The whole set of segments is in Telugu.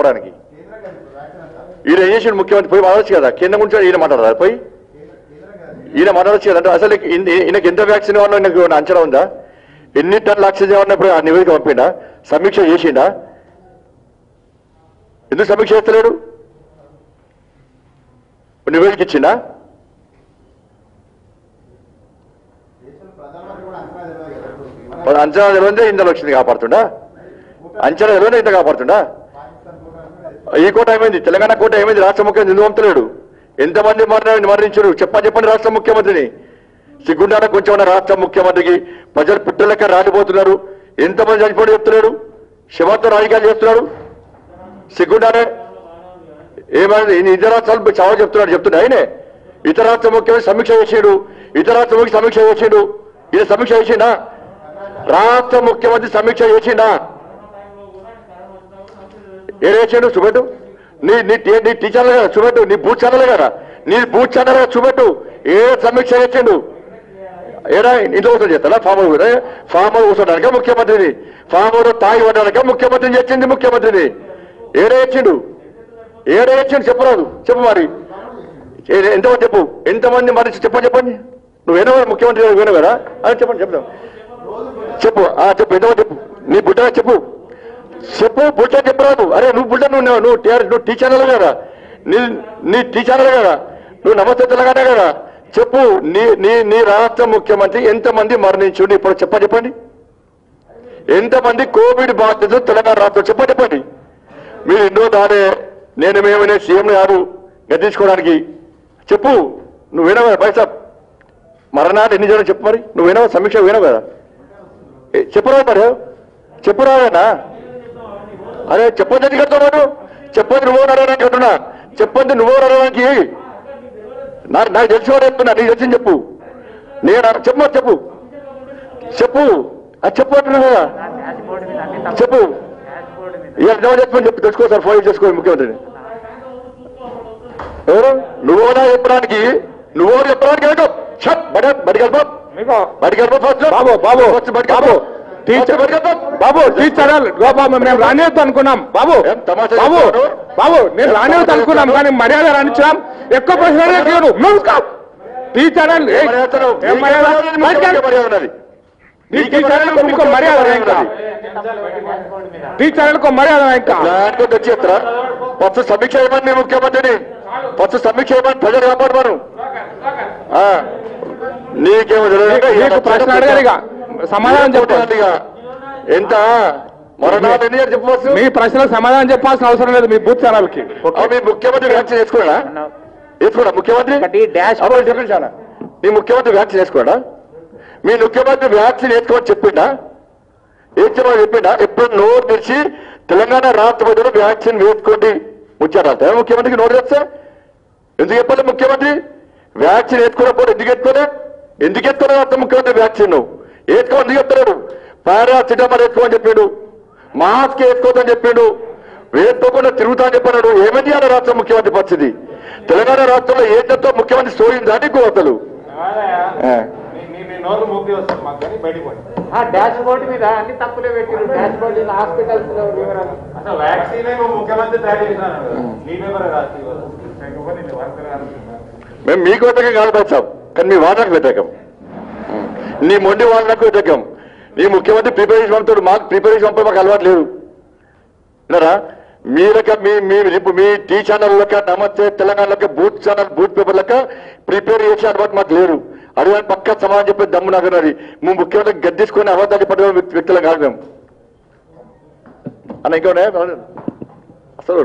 చెప్పడానికి ఈయన ఏం చేసిండు ముఖ్యమంత్రి పోయి మాట్లాడచ్చు కదా కేంద్రం గురించి ఈయన మాట్లాడదా పోయి ఈయన మాట్లాడచ్చు కదా అంటే అసలు ఈయన- ఈయనకి ఎంత వ్యాక్సిన్ కావాలో ఈయనకు ఏమైనా అంచనా ఉందా ఎన్ని టన్నుల ఆక్సిజన్ కావాలన్నప్పుడు ఆ నివేదిక పంపిండా సమీక్ష చేసిండా ఎందుకు సమీక్ష చేస్తలేడు నివేదిక ఇచ్చిండా మరి అంచనా తెలియదే ఇందులో వచ్చింది కాపాడుతుండా అంచనా తెలియదే ఇంత కాపాడుతుండా ఈ కోట ఏమైంది తెలంగాణ కోట ఏమైంది రాష్ట్ర ముఖ్యమంత్రి ఎందుకు పంపుతలేడు ఎంతమంది మరణ మరణించారు చెప్పని చెప్పండి రాష్ట్ర ముఖ్యమంత్రిని సిగ్గుండాన కొంచెం ఉన్న రాష్ట్ర ముఖ్యమంత్రికి ప్రజలు పుట్టలెక్క రాలిపోతున్నారు ఎంతమంది చనిపోయి చెప్తున్నాడు శివంతో రాజకీయాలు చేస్తున్నాడు సిగ్గుండానే ఏమైంది ఈయన ఇతర రాష్ట్రాలు చాలా చెప్తున్నాడు చెప్తున్నా ఆయనే ఇతర రాష్ట్ర ముఖ్యమంత్రి సమీక్ష చేసాడు ఇతర రాష్ట్ర ముఖ్య సమీక్ష చేసాడు ఈయన సమీక్ష చేసిండా రాష్ట్ర ముఖ్యమంత్రి సమీక్ష చేసిండా ఏం చేసాడు చూపెట్టు నీ నీ టీ- నీ టీచర్లు కదా చూపెట్టు నీ బూత్ ఛానల్ కదా నీ బూత్ ఛానల్ కదా చూపెట్టు ఏ సమీక్ష చేసిండు ఏడా ఇంట్లో కూర్చొని చేస్తాడా ఫామ్ హౌస్ కూడా ఫామ్ హౌస్ కూర్చోడానిక ముఖ్యమంత్రిని ఫామ్ హౌస్ తాగి పడ్డానిక ముఖ్యమంత్రిని చేసింది ముఖ్యమంత్రిని ఏడే ఇచ్చిండు ఏడే ఇచ్చిండు చెప్పరాదు చెప్పు మరి ఏ- ఎంతమంది చెప్పు ఎంతమంది మరి చెప్పని చెప్పండి నువ్వు వినవా ముఖ్యమంత్రి గారు వినవు కదా అని చెప్పండి చెప్తాం చెప్పు ఆ చెప్పు ఎంతమంది చెప్పు నీ బుట్ట చెప్పు చెప్పు బుట్ట చెప్పరాదు అరే నువ్వు బుట్ట నువ్వు నువ్వు నువ్వు టీఆర్ నువ్వు టీచర్లు కదా నీ నీ టీచర్లు కదా నువ్వు నమస్తే తెలంగాణ కదా చెప్పు నీ నీ నీ రాష్ట్ర ముఖ్యమంత్రి ఎంతమంది మరణించుండి ఇప్పుడు చెప్ప చెప్పండి ఎంతమంది కోవిడ్ బాధితులు తెలంగాణ రాష్ట్రం చెప్ప చెప్పండి మీరు ఎన్నో దాడే నేను మేమైనా సీఎం గారు గద్దించుకోవడానికి చెప్పు నువ్వు వినవా పైసా మరణాలు ఎన్ని జనం చెప్పు మరి నువ్వు వినవా సమీక్ష వినవు కదా ఏ, చెప్పురా మరి చెప్పురావేనా అరే చెప్పొద్దు కడుతున్నాడు చెప్పొద్దు నువ్వు నడవడానికి అంటున్నా చెప్పొద్దు నువ్వు నడవడానికి నాకు నాకు తెలిసివాడు చెప్తున్నా నీకు తెలిసింది చెప్పు నేను అన- చెప్పు మరి చెప్పు చెప్పు అది చెప్పు అంటున్నా కదా చెప్పు ఇక నిజం చెప్పని చెప్పు తెలుసుకో సార్ ఫోన్ చేసుకో ముఖ్యమంత్రిని ఎవరు నువ్వు చెప్పడానికి నువ్వు చెప్పడానికి ఏంటో షట్ బడి బడి కలుపు మీకు బడి కలుపు ఫస్ట్ బాబు బాబు ఫస్ట్ బడి బాబు కలుపు టీచర్ బడి కలుపు బాబు టీచర్ బాబు మేము రానివద్దు అనుకున్నాం బాబు ఏం తమాషా బాబు చెప్తున్నారు? బాబు నేను రానివద్దు అనుకున్నాం కానీ మర్యాద రానిచ్చాం ఎక్కువ ప్రశ్నలు తీయను మూసుకో టీచర్ ఏం మర్యాదలు? ఏం మర్యాద మీకే బయటికి మర్యాద ఉన్నది. నీ టీచర్లకు మీకు మర్యాద ఇంకా టీచర్లకు మర్యాద ఇంకా ప్లాన్ తో తెచ్చి ఎత్తరా ఫస్ట్ సమీక్ష చేయమని మీ ముఖ్యమంత్రిని ఫస్ట్ సమీక్ష చేయమని ప్రజలు కాపాడమను ఆ, నీకేమో తెలియదు నీకు ప్రశ్న అడగారు ఇక సమాధానం చెప్పండి ఇక ఎంత మరణాలు ఎన్ని అని చెప్పవచ్చు మీ ప్రశ్నలకు సమాధానం చెప్పాల్సిన అవసరం లేదు మీ బూత్ ఛానల్కి మీ ముఖ్యమంత్రి వ్యాక్సిన్ వేసుకోడా వేసుకోడా ముఖ్యమంత్రి ఒకటి డాష్ అప్పుడు చెప్పండి చాలా మీ ముఖ్యమంత్రి వ్యాక్సిన్ వేసుకోడా మీ ముఖ్యమంత్రి వ్యాక్సిన్ వేసుకోమని చెప్పిండా ఏం చెప్పమని చెప్పిండా ఎప్పుడు నోరు తెరిచి తెలంగాణ రాష్ట్ర ప్రజలు వ్యాక్సిన్ వేసుకోండి ముచ్చారా ముఖ్యమంత్రికి నోరు తెస్తా ఎందుకు చెప్పాలి ముఖ్యమంత్రి వ్యాక్సిన్ వేసుకోకపోతే ఎందుకు ఎత్తుకోలే ఎందుకు ఎత్తుకోలేదు రాష్ట్ర ముఖ్యమంత్రి వ్యాక్సిన్ వేసుకోమని ఎందుకు చెప్తున్నాడు పారాసిటమాల్ వేసుకోమని చెప్పాడు మాస్క్ వేసుకోవద్దని చెప్పాడు వేసుకోకుండా తిరుగుతా అని చెప్పన్నాడు ఏమని చేయాలి రాష్ట్ర ముఖ్యమంత్రి పరిస్థితి తెలంగాణ రాష్ట్రంలో ఏంటంతో ముఖ్యమంత్రి సోయిందా నీకు అసలు ఆ. నోరు మూపి వస్తుంది మాకు కానీ బయటికి పోయి ఆ డాష్ బోర్డు మీద అన్ని తప్పులే పెట్టిరు డాష్ బోర్డు మీద హాస్పిటల్స్ లో వివరాలు అసలు వ్యాక్సిన్ ఏమో ముఖ్యమంత్రి తయారు చేసినారు కదా. నీ పేపర్ రాసి లేకపోతే నీ వర్కర్ గారు మేము మీకు వ్యతిరేకం కాదు వచ్చాం కానీ మీ వాళ్ళకు వ్యతిరేకం నీ మొండి వాళ్ళకు వ్యతిరేకం నీ ముఖ్యమంత్రి ప్రిపరేషన్ పంపుతాడు మాకు ప్రిపరేషన్ పంపే మాకు అలవాటు లేదు విన్నారా మీరక మీ మీ ఇప్పుడు మీ టీ ఛానల్ లెక్క నమస్తే తెలంగాణ లెక్క బూత్ ఛానల్ బూత్ పేపర్ లెక్క ప్రిపేర్ చేసే అలవాటు మాకు లేదు అడిగిన పక్క సమాధానం చెప్పే దమ్ము నాకు ఉన్నది మేము ముఖ్యమంత్రి గద్దెసుకొని అబద్ధాలు చెప్పడం వ్యక్తులం కాదు మేము అన్న ఇంకా ఉన్నాయా? అసలు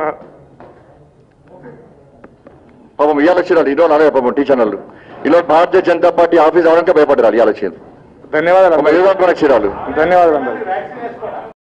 పాపం ఇవాళ వచ్చినాడు ఈరోజు అలాగే పాపం టీ ఛానల్ ఈరోజు భారతీయ జనతా పార్టీ ఆఫీస్ అవడానికి భయపడ్డారు ఇవాళ వచ్చింది ధన్యవాదాలు పాపం అందరికీ. ఏదో వచ్చినారు ధన్యవాదాలు అందరికీ. వ్యాక్సిన్ వేసుకోరా